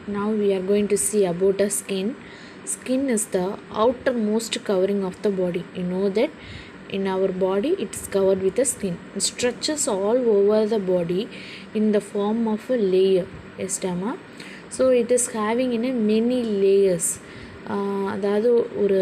now we are going to see about the skin skin is the outermost covering of the body you know that in our body it's covered with the skin it stretches all over the body in the form of a layer yes dama so it is having in a many layers uh, அதாவது ஒரு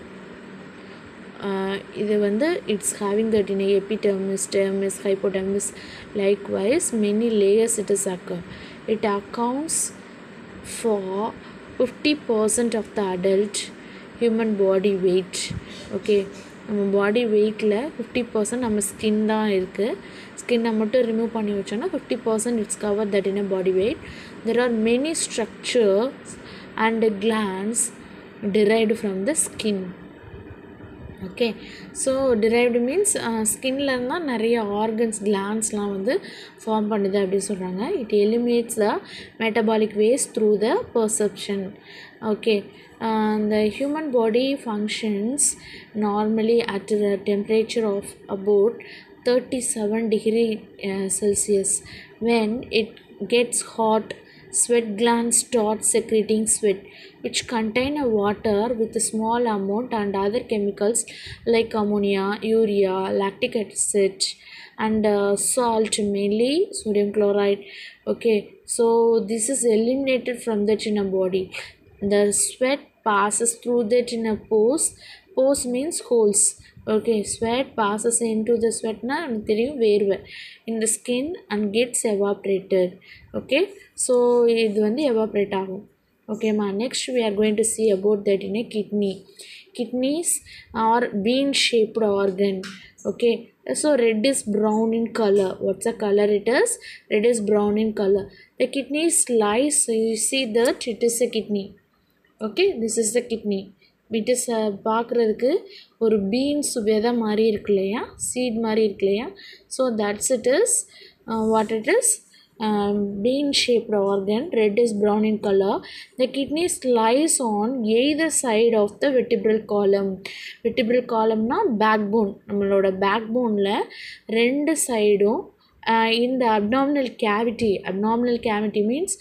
uh, இது வந்து it's having that in epidermis dermis hypodermis likewise many layers it is அக்க it accounts for fifty percent of the adult human body weight okay நம்ம body வெயிட்டில் fifty percent நம்ம skin தான் இருக்குது ஸ்கின்னை மட்டும் ரிமூவ் பண்ணி வச்சோன்னா fifty percent it's cover that in a body weight there are many structures and glands derived from the skin okay so derived means ஸ்கின்ல இருந்தால் நிறைய ஆர்கன்ஸ் கிளான்ஸ்லாம் வந்து ஃபார்ம் பண்ணுது அப்படின்னு சொல்கிறாங்க it eliminates the metabolic waste through the perception okay the human body functions normally at a temperature of about 37 degree uh, celsius when it gets hot sweat glands start secreting sweat which contain a water with a small amount and other chemicals like ammonia urea lactic acid and uh, salt mainly sodium chloride okay so this is eliminated from the inner body the sweat passes through that inner pores pores means holes okay sweat passes into the ஸ்வெட்னா எனக்கு தெரியும் வேர்வை இந்த skin and gets evaporated okay so இது வந்து evaporate ஆகும் ஓகேம்மா next we are going to see about that in a kidney kidneys are bean shaped organ okay so red is brown in color what's the color it is red is brown in color the kidney slice so you see that it is a kidney okay this is the kidney it is பார்க்குறதுக்கு ஒரு beans விதை மாதிரி இருக்கு இல்லையா seat மாதிரி இருக்கு இல்லையா so that's it is what it is bean shaped organ red is brown in color the kidneys lies on either side of the vertebral column vertebral columnனா பேக்போன் நம்மளோட பேக்போனில் ரெண்டு சைடும் இந்த abdominal cavity abdominal cavity means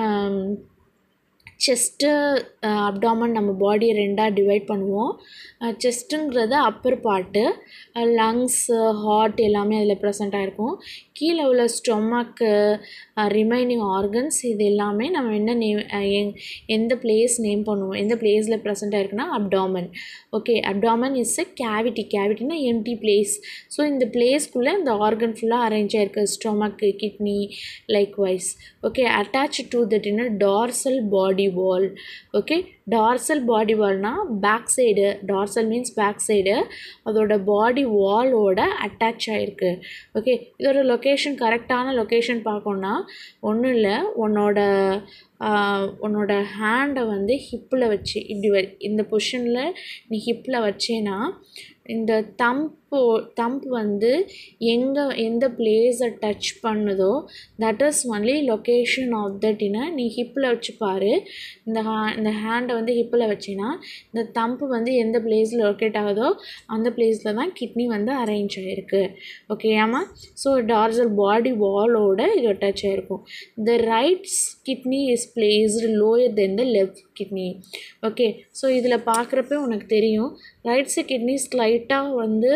chest abdomen நம்ம பாடியை ரெண்டாக divide பண்ணுவோம் செஸ்ட்டுங்கிறது அப்பர் பார்ட்டு லங்ஸு ஹார்ட் எல்லாமே அதில் ப்ரெசண்ட் ஆகிருக்கும் கீழே உள்ள ஸ்டொமக்கு ரிமைனிங் ஆர்கன்ஸ் இது எல்லாமே நம்ம என்ன நேம் எங் எந்த பிளேஸ் நேம் பண்ணுவோம் எந்த பிளேஸில் ப்ரெசண்ட் ஆயிருக்குன்னா abdomen okay abdomen is a cavity கேவிட்டினா எம்டி பிளேஸ் ஸோ இந்த பிளேஸ்க்குள்ளே இந்த ஆர்கன் ஃபுல்லாக அரேஞ்ச் ஆயிருக்கு stomach kidney likewise okay attach to that in dorsal body wall okay dorsal body வால்னா back side dorsal means back side அதோட பாடி வாலோட அட்டாச் ஆகிருக்கு ஓகே இதோட லொக்கேஷன் கரெக்டான லொக்கேஷன் பார்க்கணுன்னா ஒன்றும் இல்லை உன்னோட உன்னோட ஹேண்டை வந்து ஹிப்பில் வச்சு இப்படி வ இந்த பொசிஷனில் நீ ஹிப்பில் வச்சேன்னா இந்த தம்போ தம்ப் வந்து எங்கே எந்த பிளேஸை டச் பண்ணுதோ that is only location of தட்னா நீ ஹிப்பில் வச்சு பாரு இந்த ஹே இந்த ஹேண்டை வந்து ஹிப்பில் வச்சின்னா இந்த தம்பு வந்து எந்த பிளேஸில் லொக்கேட் ஆகுதோ அந்த பிளேஸில் தான் கிட்னி வந்து அரேஞ்ச் ஆகிருக்கு ஓகேயாமா ஸோ டார்சல் பாடி வாலோட இது அட்டாச் ஆகிருக்கும் the rights kidney is placed lower then the left kidney okay so இதில் பார்க்குறப்ப உனக்கு தெரியும் ரைட் சைட் கிட்னி ஸ்லைட்டாக வந்து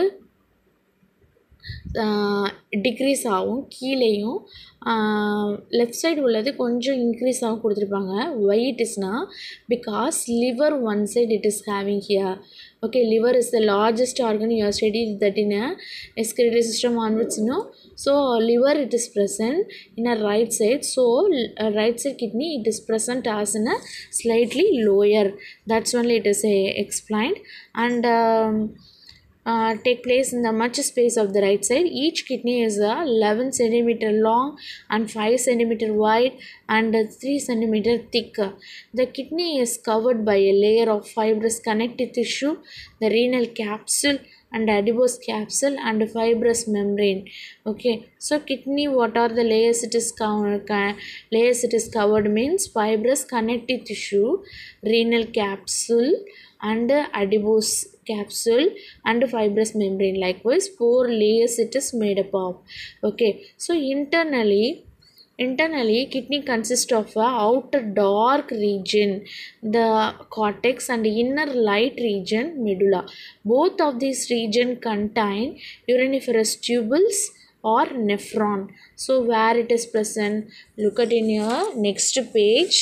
டிக்ரீஸ் ஆகும் கீழேயும் லெஃப்ட் சைடு உள்ளது கொஞ்சம் இன்க்ரீஸ் ஆகும் கொடுத்துருப்பாங்க ஒய் இட் இஸ்னா because liver one side it is having here okay liver is the largest organ you have studied that in a excretory system onwards you know so liver it is present in a right side so uh, right side kidney it is present as in a slightly lower that's only it is uh, explained and um, uh, take place in the much space of the right side. Each kidney is uh, 11 centimeter long and 5 centimeter wide and uh, 3 centimeter thick. The kidney is covered by a layer of fibrous connective tissue, the renal capsule and adipose capsule and fibrous membrane okay so kidney what are the layers it is covered layers it is covered means fibrous connective tissue renal capsule and adipose capsule and fibrous membrane likewise four layers it is made up of okay so internally internally kidney consists of a outer dark region the cortex and inner light region medulla both of these region contain uriniferous tubules or nephron so where it is present look at in your next page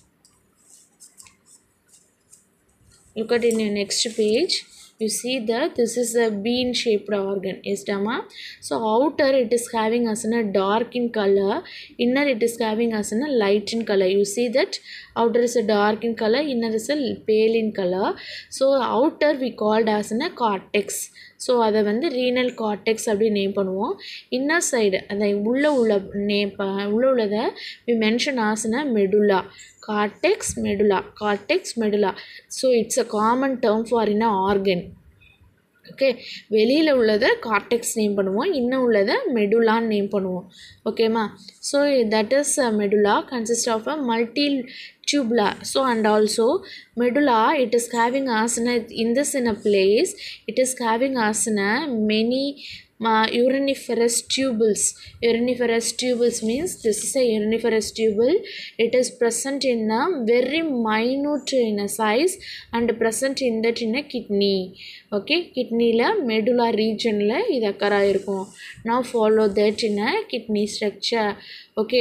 look at in your next page you see that this is a bean shaped organ yes dama so outer it is having as in a dark in color inner it is having as in a light in color you see that outer is a dark in color inner is a pale in color so outer we called as in a cortex so அதை வந்து renal cortex அப்படி name பண்ணுவோம் inner side அந்த உள்ளே உள்ள name உள்ளே உள்ளதை we mention ஆஸ்னா medulla cortex medulla cortex medulla so it's a common term for in organ okay வெளியில் உள்ளதை கார்டெக்ஸ் நேம் பண்ணுவோம் இன்னும் உள்ளதை மெடுலான்னு நேம் பண்ணுவோம் ஓகேம்மா so that is medulla consist of a multi tubula so and also medulla it is having asana in this in a place it is having asana many uh, uriniferous tubules uriniferous tubules means this is a uriniferous tubule it is present in a very minute in a size and present in that in a kidney okay கிட்னியில் medulla ரீஜனில் இது அக்கறாக இருக்கும் now follow that in a kidney structure okay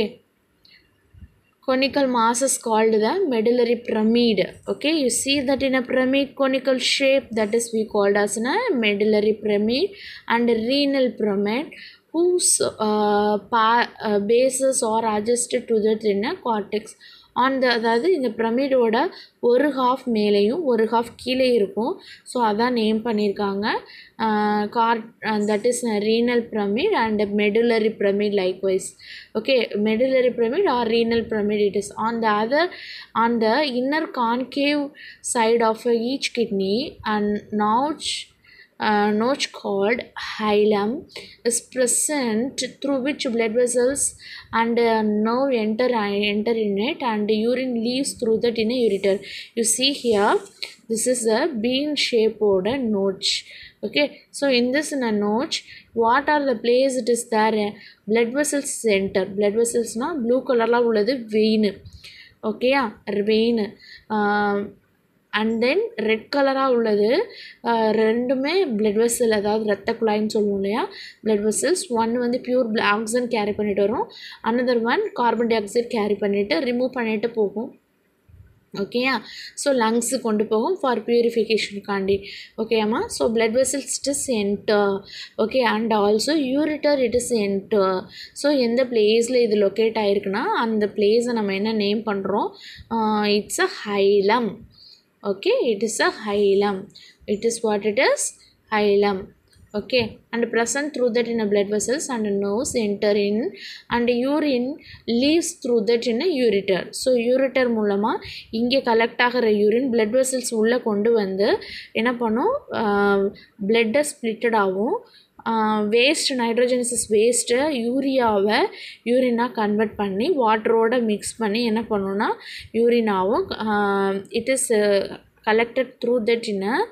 conical mass is called the medullary pyramid okay you see that in a pyramid conical shape that is we called as a medullary pyramid and renal pyramid whose uh, pa- uh, bases are adjusted to the inner cortex on the அதாவது இந்த பிரமிடோட ஒரு half மேலேயும் ஒரு half கீழே இருக்கும் so அதான் name பண்ணியிருக்காங்க car that is renal pyramid and medullary pyramid likewise okay medullary pyramid or renal pyramid it is on the other on the inner concave side of each kidney and notch uh, notch called hilum is present through which blood vessels and uh, nerve enter enter in it and urine leaves through that in a ureter you see here this is a bean shaped notch okay so in this in a notch what are the place it is there blood vessels enter blood vessels na blue color la உள்ளது vein ஓகேயா vein and then red கலராக உள்ளது ரெண்டுமே blood vessel அதாவது ரத்த குழாய்ன்னு சொல்லுவோம் இல்லையா பிளட் வெசல்ஸ் ஒன் வந்து பியூர் ஆக்சிஜன் கேரி பண்ணிட்டு வரும் another one carbon dioxide பண்ணிவிட்டு ரிமூவ் பண்ணிட்டு போகும் ஓகேயா ஸோ லங்ஸு கொண்டு போகும் ஃபார் பியூரிஃபிகேஷனுக்காண்டி ஓகேம்மா so blood vessels it is enter okay and also ureter it is enter so எந்த பிளேஸில் இது லொக்கேட் ஆகிருக்குன்னா அந்த பிளேஸை நம்ம என்ன நேம் பண்ணுறோம் it's a hilum okay it is a hilum it is what it is hilum okay and present through that in a blood vessels and nerves enter in and urine leaves through that in a ureter so ureter மூலமாக இங்கே collect ஆகிற urine blood vessels உள்ளே கொண்டு வந்து என்ன பண்ணும் பிளட்டை splitted ஆகும் வேஸ்ட் நைட்ரோஜனிசஸ் வேஸ்ட்டை யூரியாவை யூரினாக கன்வெர்ட் பண்ணி வாட்டரோட மிக்ஸ் பண்ணி என்ன பண்ணுன்னா யூரினாவும் it is collected through that in a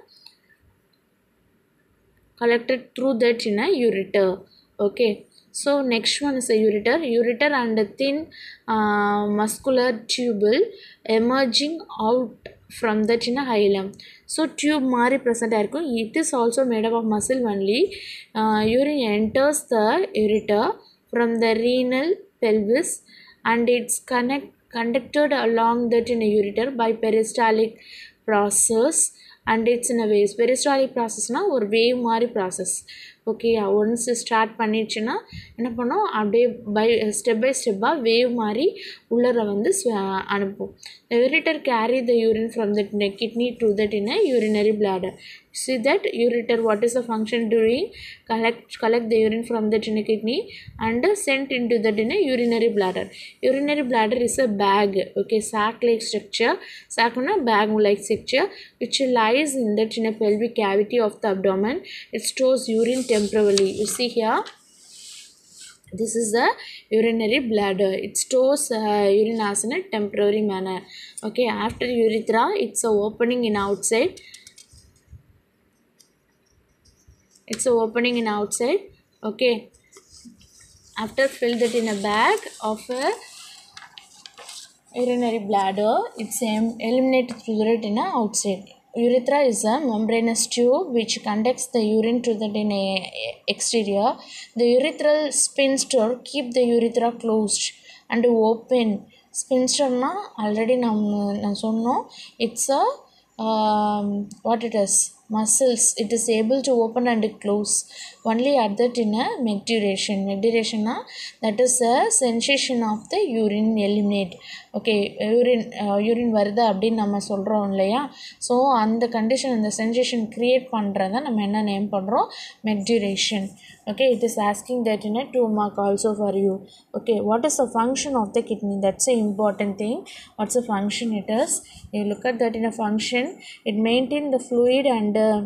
collected through that in a ureter okay so next one is a ureter ureter and a thin uh, muscular tubule emerging out from that in a hilum so tube மாதிரி present ஆயிருக்கும் it is also made up of muscle only uh, urine enters the ureter from the renal pelvis and it's connect conducted along that in a ureter by peristaltic process and it's in a waves peristaltic ப்ராசஸ்னால் ஒரு wave மாதிரி process okay once start பண்ணிடுச்சுன்னா என்ன பண்ணோம் அப்படியே by step by ஸ்டெப்பாக wave மாதிரி உள்ளர வந்து அனுப்பும் the ureter carry the urine from the kidney to that in a urinary bladder see that ureter what is the function doing collect collect the urine from the in a kidney and sent into that in a urinary bladder urinary bladder is a bag okay sac like structure sac na bag like structure which lies in that in a pelvic cavity of the abdomen it stores urine temporarily you see here this is the urinary bladder it stores uh, urine as in a temporary manner okay after urethra it's a opening in outside it's a opening in outside okay after fill that in a bag of a urinary bladder it's em- eliminated through the retina outside urethra is a membranous tube which conducts the urine to the in a exterior the urethral sphincter keep the urethra closed and open sphincterனா already நம்ம நான் சொன்னோம் it's a what it is muscles it is able to open and close only at that in a mecturation mecturation that is a sensation of the urine eliminate okay urine urine வருது அப்படின்னு நம்ம சொல்கிறோம் இல்லையா so அந்த condition அந்த sensation create பண்ணுறத நம்ம என்ன நேம் பண்ணுறோம் micturition okay it is asking that in a two mark also for you okay what is the function of the kidney that's a important thing what's the function it is you look at that in a function it maintain the fluid and uh,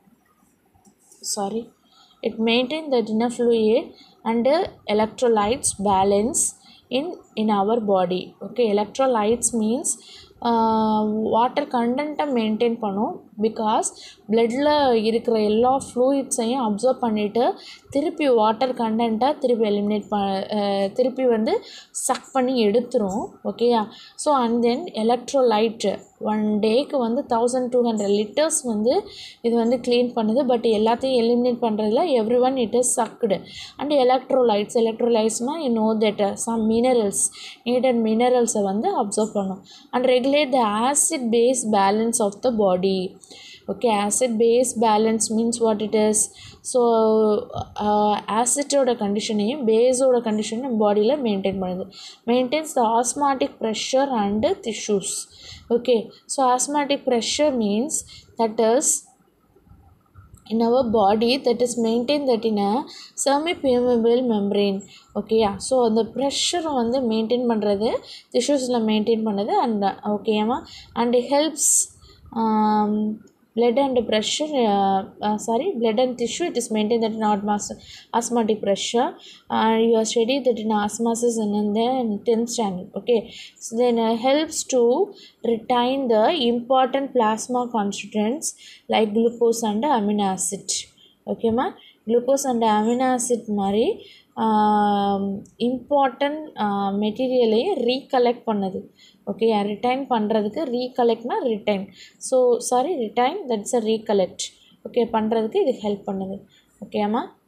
sorry it maintain that in a fluid and uh, electrolytes balance in in our body okay electrolytes means water கண்டென்ட்டை maintain பண்ணும் because பிளட்டில் இருக்கிற எல்லா ஃப்ளூயிட்ஸையும் observe பண்ணிவிட்டு திருப்பி water கண்டென்ட்டை திருப்பி eliminate ப திருப்பி வந்து சக் பண்ணி எடுத்துரும் ஓகேயா so and then electrolyte one take வந்து தௌசண்ட் டூ ஹண்ட்ரட் லிட்டர்ஸ் வந்து இது வந்து க்ளீன் பண்ணுது பட் எல்லாத்தையும் எலிமினேட் பண்ணுறதுல every one it is sucked and electrolytes எலக்ட்ரோலைட்ஸ்னால் you know that some minerals needed மினரல்ஸை வந்து அப்சர்வ் பண்ணும் and regulate the acid base balance of the body okay acid base balance means what it is so ஆசிட்டோட கண்டிஷனையும் பேஸோட கண்டிஷனையும் பாடியில் maintain பண்ணுது maintains the osmotic pressure and tissues okay so osmotic pressure means that is in our body that is maintained that in a semi-permeable membrane ஓகேயா so அந்த ப்ரெஷரை வந்து மெயின்டைன் பண்ணுறது டிஷ்யூஸில் மெயின்டைன் பண்ணுறது அண்ட் ஓகேயாமா and helps blood and pressure uh, uh, sorry blood and tissue it is maintained that in asthma- asthmatic pressure uh, you are studied that in osmosis and in the 10th standard okay so then uh, helps to retain the important plasma constituents like glucose and amino acid ஓகேம்மா glucose and amino acid மாதிரி important மெட்டீரியலையும் recollect பண்ணுது okay retain பண்ணுறதுக்கு ரீகலெக்ட்னா retain so sorry retain that's a recollect okay பண்ணுறதுக்கு இது help பண்ணுது ஓகேம்மா